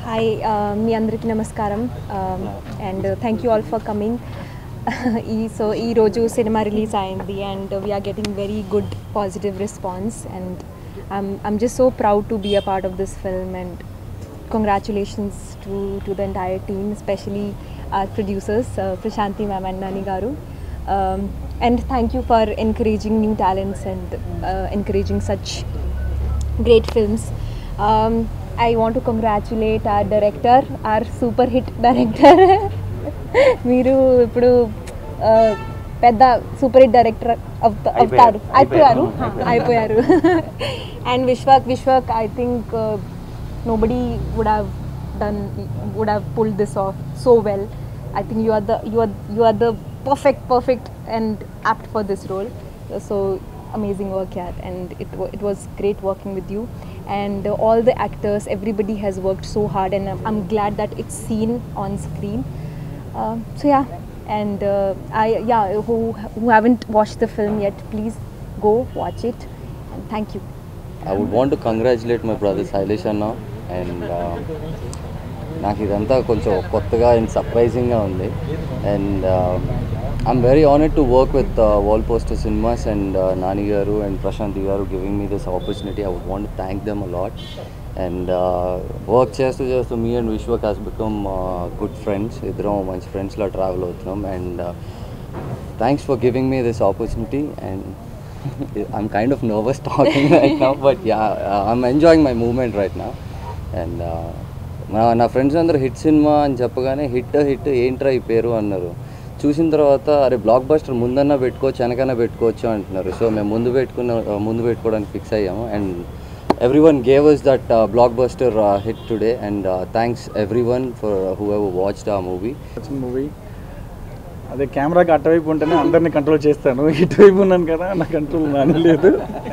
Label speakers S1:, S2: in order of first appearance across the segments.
S1: Hi మీ అందరికీ నమస్కారం and thank you all for coming ఈ సో ఈరోజు సినిమా రిలీజ్ అయింది and we're getting very good positive response and I'm I'm just so proud to be a part of this film and congratulations to to the entire team especially our producers Prashanti ma'am and Nani garu and thank you for encouraging new talents and uh, encouraging such great films. Um, I want to congratulate our director, our super hit director. మీరు ఇప్పుడు uh, పెద్ద super hit director అవుతారు అయిపోయారు అయిపోయారు and Vishwak Vishwak I think nobody would have done would have pull this off so well I think you are the you are you are the perfect perfect and apt for this role. So amazing work here, and it wa- it was great working with you. And uh, all the actors, everybody has worked so hard, and I'm, I'm glad that it's seen on screen. Um, so yeah, and uh, I yeah who who haven't watched the film yet, please go watch it. And thank you.
S2: I would want to congratulate my brother Sailesh Anna and నాకు ఇదంతా కొంచెం కొత్తగా and సర్ప్రైజింగ్గా ఉంది and I'm very honoured to work with Wall Poster Cinemas and Nani garu and Prashanti garu giving me this opportunity I would want thank them a lot and work చేస్తూ చేస్తూ మీ and Vishwak has become good friends ఇద్దరం మంచి ఫ్రెండ్స్లో ట్రావెల్ అవుతున్నాం and thanks for giving me this opportunity and I'm kind of nervous talking right now, but yeah, uh, I'm enjoying my movement right now. And uh, నా నా friends అందరూ hit cinema అని చెప్పగానే hit hit ఏంట్రా ఈ పేరు అన్నారు చూసిన తర్వాత అరే బ్లాక్ బస్టర్ ముందన్నా పెట్టుకోవచ్చు వెనకన్నా పెట్టుకోవచ్చు అంటున్నారు సో మేము ముందు పెట్టుకున్న ముందు పెట్టుకోవడానికి ఫిక్స్ అయ్యాము and everyone gave us that blockbuster hit today and thanks everyone for who have watched ఆ మూవీ
S3: వచ్చిన మూవీ అదే కెమెరాకి అటువైపు ఉంటేనే అందరినీ కంట్రోల్ చేస్తాను ఇటువైపు ఉన్నాను కదా నా కంట్రోల్ నానలేదు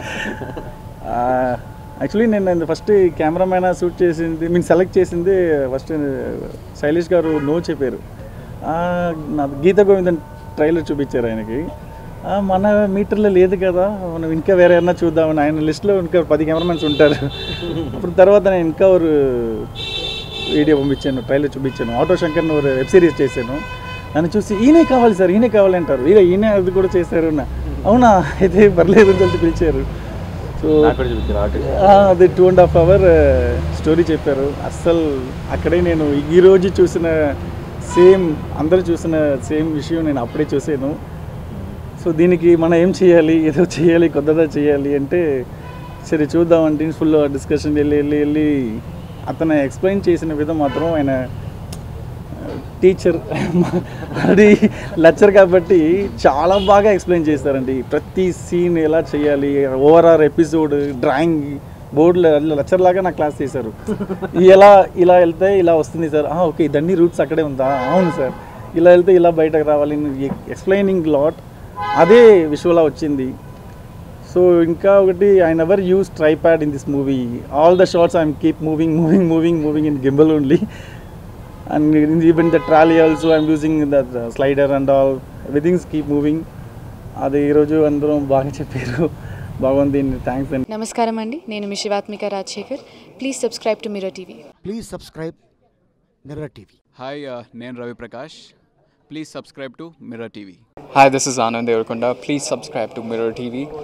S3: యాక్చువల్లీ నేను ఫస్ట్ కెమెరామ్యాన్ షూట్ చేసింది మీన్ సెలెక్ట్ చేసింది ఫస్ట్ శైలేష్ గారు నో చెప్పారు ఆ, నా గీత గోవిందన్ ట్రైలర్ చూపించారు ఆయనకి ఆ, మన మీటర్లో లేదు కదా మనం ఇంకా వేరే ఏమన్నా చూద్దామని ఆయన లిస్ట్లో ఇంకా పది కెమెరామెన్స్ ఉంటారు అప్పుడు తర్వాత నేను ఇంకా ఒక వీడియో పంపించాను ట్రైలర్ చూపించాను ఆటో శంకర్ ఒక వెబ్ సిరీస్ చేశాను నన్ను చూసి ఈయనే కావాలి సార్ ఈయనే కావాలి అంటారు ఇక ఈయనే అది కూడా చేశారు నా అవునా అయితే పర్లేదు అని చెప్పి పిలిచారు సో అది two and half hour story చెప్పారు అస్సలు అక్కడే నేను ఈ రోజు చూసిన సేమ్ అందరూ చూసిన సేమ్ విషయం నేను అప్పుడే చూసాను సో దీనికి మనం ఏం చేయాలి ఏదో చేయాలి కొత్తగా చేయాలి అంటే సరే చూద్దామంటే ఫుల్ డిస్కషన్ వెళ్ళి వెళ్ళి వెళ్ళి అతను ఎక్స్ప్లెయిన్ చేసిన విధం మాత్రం ఆయన టీచర్ అది లెక్చర్ కాబట్టి చాలా బాగా ఎక్స్ప్లెయిన్ చేస్తారండి ప్రతి సీన్ ఎలా చేయాలి ఓవరాల్ ఎపిసోడ్ డ్రాయింగ్ బోర్డులో లెక్చర్ లాగా నాకు క్లాస్ చేశారు ఎలా ఇలా వెళ్తే ఇలా వస్తుంది సార్ ఓకే ఇదన్నీ రూట్స్ అక్కడే ఉందా అవును సార్ ఇలా వెళ్తే ఇలా బయటకు రావాలి ఎక్స్ప్లెయినింగ్ లాట్ అదే విషువలా వచ్చింది సో ఇంకా ఒకటి I never use tripod in this movie all the shots I'm keep moving moving moving moving in gimbal only and even the trolley also I'm using the slider and all everythings keep moving అది ఈరోజు అందరం బాగా చెప్పారు బాగుంది thanks అండి
S4: నమస్కారం అండి నేను మీ Shivathmika Rajasekhar please subscribe to Mirror TV
S5: Please subscribe Mirror TV.
S6: Hi నేను Ravi Prakash please subscribe to Mirror TV
S7: Hi, this is Anand Devarkonda. Please subscribe to Mirror TV.